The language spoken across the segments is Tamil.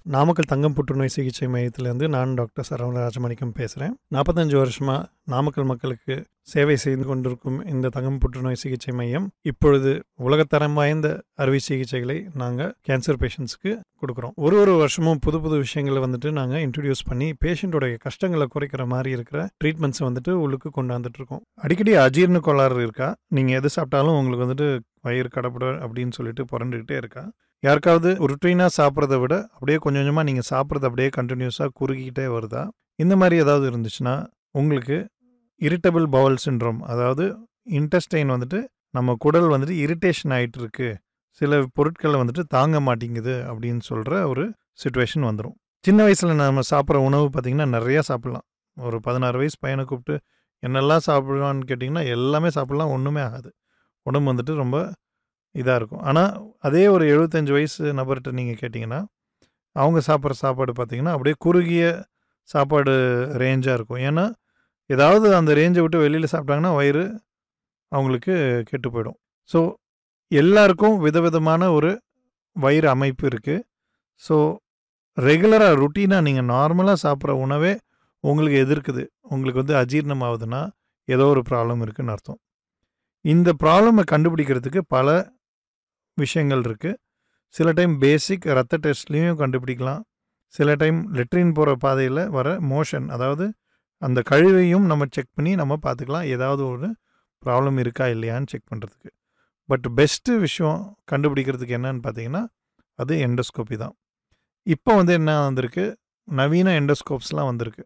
நாமக்கல் தங்கம் புற்றுநோய் சிகிச்சை மையத்திலேருந்து நான் டாக்டர் சரவண ராஜமாணிக்கம் பேசுகிறேன் நாற்பத்தஞ்சு வருஷமாக நாமக்கல் மக்களுக்கு சேவை செய்து கொண்டிருக்கும் இந்த தங்கம் புற்றுநோய் சிகிச்சை மையம் இப்பொழுது உலகத்தரம் வாய்ந்த அறுவை சிகிச்சைகளை நாங்கள் கேன்சர் பேஷண்ட்ஸ்க்கு கொடுக்குறோம் ஒரு ஒரு வருஷமும் புது புது விஷயங்களை வந்துட்டு நாங்கள் இன்ட்ரடியூஸ் பண்ணி பேஷண்ட்டோடைய கஷ்டங்களை குறைக்கிற மாதிரி இருக்கிற ட்ரீட்மெண்ட்ஸை வந்துட்டு உள்ளுக்கு கொண்டாந்துட்டு இருக்கோம் அடிக்கடி அஜீர்ண கோளாறு இருக்கா நீங்கள் எது சாப்பிட்டாலும் உங்களுக்கு வந்துட்டு வயிறு கடப்பட அப்படின்னு சொல்லிட்டு புரண்டுக்கிட்டே இருக்கா யாருக்காவது ருட்டீனாக சாப்பிட்றத விட அப்படியே கொஞ்சம் கொஞ்சமாக நீங்கள் சாப்பிட்றது அப்படியே கண்டினியூஸாக குறுகிக்கிட்டே வருதா இந்த மாதிரி ஏதாவது இருந்துச்சுன்னா உங்களுக்கு இரிட்டபிள் பவல் சின்ட்ரோம் அதாவது இன்டெஸ்டைன் வந்துட்டு நம்ம குடல் வந்துட்டு இரிட்டேஷன் ஆகிட்டு இருக்கு சில பொருட்களை வந்துட்டு தாங்க மாட்டேங்குது அப்படின்னு சொல்கிற ஒரு சுச்சுவேஷன் வந்துடும் சின்ன வயசில் நம்ம சாப்பிட்ற உணவு பார்த்திங்கன்னா நிறையா சாப்பிட்லாம் ஒரு பதினாறு வயசு பையனை கூப்பிட்டு என்னெல்லாம் சாப்பிடுவான்னு கேட்டிங்கன்னா எல்லாமே சாப்பிட்லாம் ஒன்றுமே ஆகாது உடம்பு வந்துட்டு ரொம்ப இதாக இருக்கும் ஆனால் அதே ஒரு எழுபத்தஞ்சு வயசு நபர்கிட்ட நீங்கள் கேட்டிங்கன்னா அவங்க சாப்பிட்ற சாப்பாடு பார்த்திங்கன்னா அப்படியே குறுகிய சாப்பாடு ரேஞ்சாக இருக்கும் ஏன்னா ஏதாவது அந்த ரேஞ்சை விட்டு வெளியில் சாப்பிட்டாங்கன்னா வயிறு அவங்களுக்கு கெட்டு போயிடும் ஸோ எல்லாருக்கும் விதவிதமான ஒரு வயிறு அமைப்பு இருக்குது ஸோ ரெகுலராக ருட்டீனாக நீங்கள் நார்மலாக சாப்பிட்ற உணவே உங்களுக்கு எதிர்க்குது உங்களுக்கு வந்து அஜீர்ணம் ஆகுதுன்னா ஏதோ ஒரு ப்ராப்ளம் இருக்குதுன்னு அர்த்தம் இந்த ப்ராப்ளமை கண்டுபிடிக்கிறதுக்கு பல விஷயங்கள் இருக்குது சில டைம் பேசிக் ரத்த டெஸ்ட்லேயும் கண்டுபிடிக்கலாம் சில டைம் லெட்ரின் போகிற பாதையில் வர மோஷன் அதாவது அந்த கழிவையும் நம்ம செக் பண்ணி நம்ம பார்த்துக்கலாம் ஏதாவது ஒரு ப்ராப்ளம் இருக்கா இல்லையான்னு செக் பண்ணுறதுக்கு பட் பெஸ்ட்டு விஷயம் கண்டுபிடிக்கிறதுக்கு என்னன்னு பார்த்தீங்கன்னா அது எண்டோஸ்கோப்பி தான் இப்போ வந்து என்ன வந்திருக்கு நவீன எண்டோஸ்கோப்ஸ்லாம் வந்திருக்கு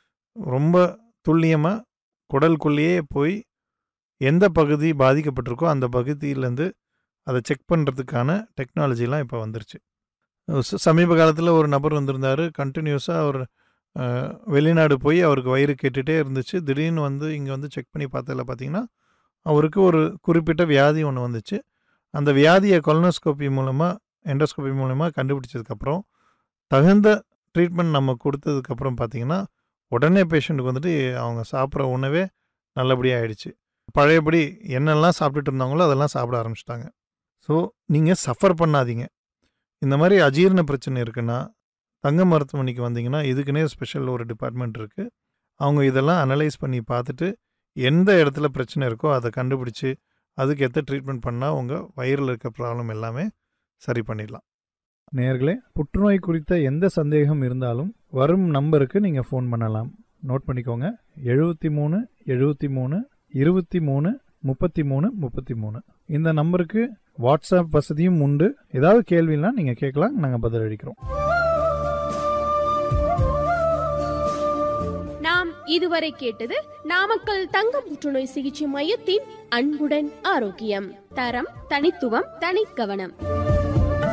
ரொம்ப துல்லியமாக குடலுக்குள்ளேயே போய் எந்த பகுதி பாதிக்கப்பட்டிருக்கோ அந்த பகுதியிலேருந்து அதை செக் பண்ணுறதுக்கான டெக்னாலஜிலாம் இப்போ வந்துருச்சு ச- சமீப காலத்தில் ஒரு நபர் வந்திருந்தார் கண்டினியூஸாக அவர் அஹ், வெளிநாடு போய் அவருக்கு வயிறு கேட்டுகிட்டே இருந்துச்சு திடீர்னு வந்து இங்கே வந்து செக் பண்ணி பார்த்ததில் பார்த்தீங்கன்னா அவருக்கு ஒரு குறிப்பிட்ட வியாதி ஒன்று வந்துச்சு அந்த வியாதியை கொலனோஸ்கோப்பி மூலமாக எண்டோஸ்கோப்பி மூலமாக கண்டுபிடிச்சதுக்கப்புறம் தகுந்த ட்ரீட்மெண்ட் நம்ம கொடுத்ததுக்கப்புறம் பார்த்தீங்கன்னா உடனே பேஷண்ட்டுக்கு வந்துட்டு அவங்க சாப்பிட்ற உணவே நல்லபடியாக ஆயிடுச்சு பழையபடி என்னெல்லாம் சாப்பிட்டுட்டு இருந்தாங்களோ அதெல்லாம் சாப்பிட ஆரம்பிச்சிட்டாங்க ஸோ நீங்கள் சஃபர் பண்ணாதீங்க இந்த மாதிரி அஜீரண பிரச்சனை இருக்குன்னா தங்க மருத்துவமனைக்கு வந்தீங்கன்னா இதுக்குன்னே ஸ்பெஷல் ஒரு டிபார்ட்மெண்ட் இருக்குது அவங்க இதெல்லாம் அனலைஸ் பண்ணி பார்த்துட்டு எந்த இடத்துல பிரச்சனை இருக்கோ அதை கண்டுபிடிச்சி அதுக்கு ஏற்ற ட்ரீட்மெண்ட் பண்ணால் உங்கள் வயிறில் இருக்க ப்ராப்ளம் எல்லாமே சரி பண்ணிடலாம் நேர்களே புற்றுநோய் குறித்த எந்த சந்தேகம் இருந்தாலும் வரும் நம்பருக்கு நீங்கள் ஃபோன் பண்ணலாம் நோட் பண்ணிக்கோங்க எழுபத்தி மூணு எழுபத்தி மூணு இருபத்தி மூணு முப்பத்தி மூணு முப்பத்தி மூணு இந்த நம்பருக்கு வாட்ஸ்அப் வசதியும் உண்டு ஏதாவது கேள்வினா நீங்கள் கேட்கலாம் நாங்கள் பதிலளிக்கிறோம் நாம் இதுவரை கேட்டது நாமக்கல் தங்க புற்றுநோய் சிகிச்சை மையத்தின் அன்புடன் ஆரோக்கியம் தரம் தனித்துவம் தனிக்கவனம்